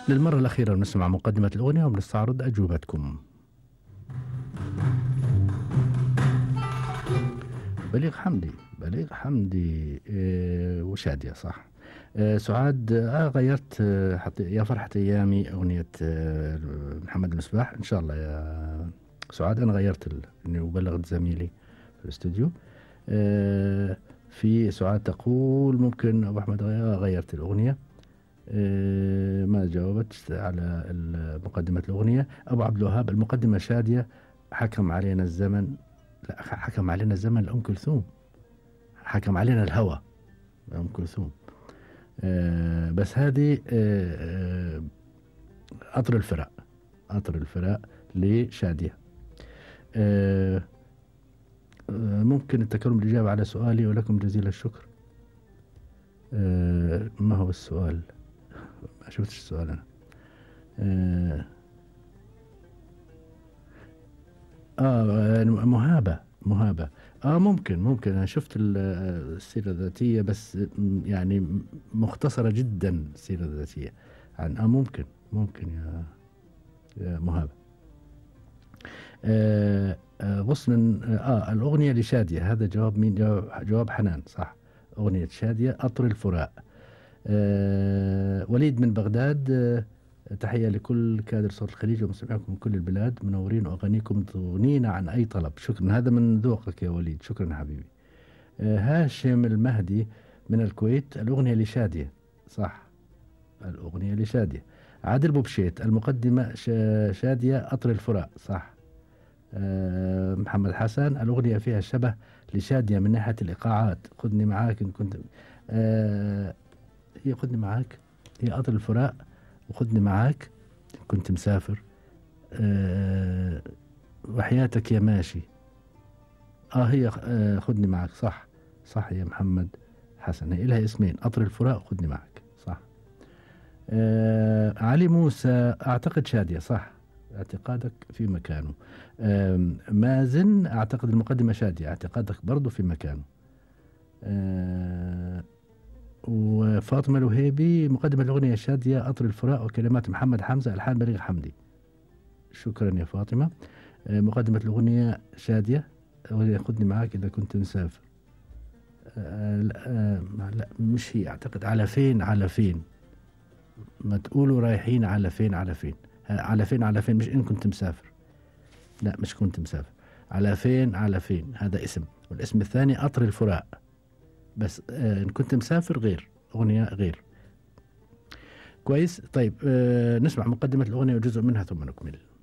للمرة الأخيرة نسمع مقدمة الأغنية ونستعرض أجوبتكم بليغ حمدي بليغ حمدي آه، وشادية صح آه، سعاد آه غيرت آه حط يا فرحة أيامي أغنية آه محمد المصباح إن شاء الله يا سعاد أنا غيرت ال- إني وبلغت زميلي في الاستوديو آه في سعاد تقول ممكن أبو أحمد غير- غيرت الأغنية آه ما جاوبت على ال- مقدمة الأغنية أبو عبد الوهاب المقدمة شادية حكم علينا الزمن لا حكم علينا الزمن لأم كلثوم حكم علينا الهوى لأم كلثوم آه بس هذه آه آه قطر الفراق قطر الفراق لشادية آه آه ممكن التكرم الإجابة على سؤالي ولكم جزيل الشكر آه ما هو السؤال ما شفتش السؤال أنا آه آه مهابة مهابة اه ممكن ممكن انا شفت ال- السيره الذاتيه بس م- يعني مختصره جدا السيره الذاتيه عن اه ممكن ممكن يا يا مهابه آه آه غصن اه الاغنيه لشاديه هذا جواب مين جواب, جواب حنان صح اغنيه شاديه قطر الفراق آه وليد من بغداد آه تحية لكل كادر صوت الخليج ومستمعيكم من كل البلاد منورين وأغانيكم تغنينا عن أي طلب شكرا هذا من ذوقك يا وليد شكرا حبيبي آه، هاشم المهدي من الكويت الأغنية لشادية صح الأغنية لشادية عادل بوبشيت المقدمة شا- شادية قطر الفراق صح آه، محمد حسن الأغنية فيها شبه لشادية من ناحية الإيقاعات خذني معاك إن كنت آه، هي خذني معاك هي قطر الفراق وخذني معاك إن كنت مسافر آه، وحياتك يا ماشي اه هي آه خذني معك صح صح يا محمد حسن هي لها اسمين قطر الفراق خذني معك صح آه علي موسى اعتقد شاديه صح اعتقادك في مكانه آم، مازن اعتقد المقدمه شاديه اعتقادك برضو في مكانه آه وفاطمه الوهيبي مقدمه الاغنيه شاديه قطر الفراق وكلمات محمد حمزه الحان بليغ حمدي شكرا يا فاطمه آه مقدمه الاغنيه شاديه أغنية خذني معاك إذا كنت مسافر آه لا, آه لا مش هي أعتقد على فين على فين ما تقولوا رايحين على فين على فين آه على فين على فين مش إن كنت مسافر لا مش كنت مسافر على فين على فين هذا اسم والاسم الثاني قطر الفراق بس آه إن كنت مسافر غير أغنية غير كويس طيب آه نسمع مقدمة الأغنية وجزء منها ثم نكمل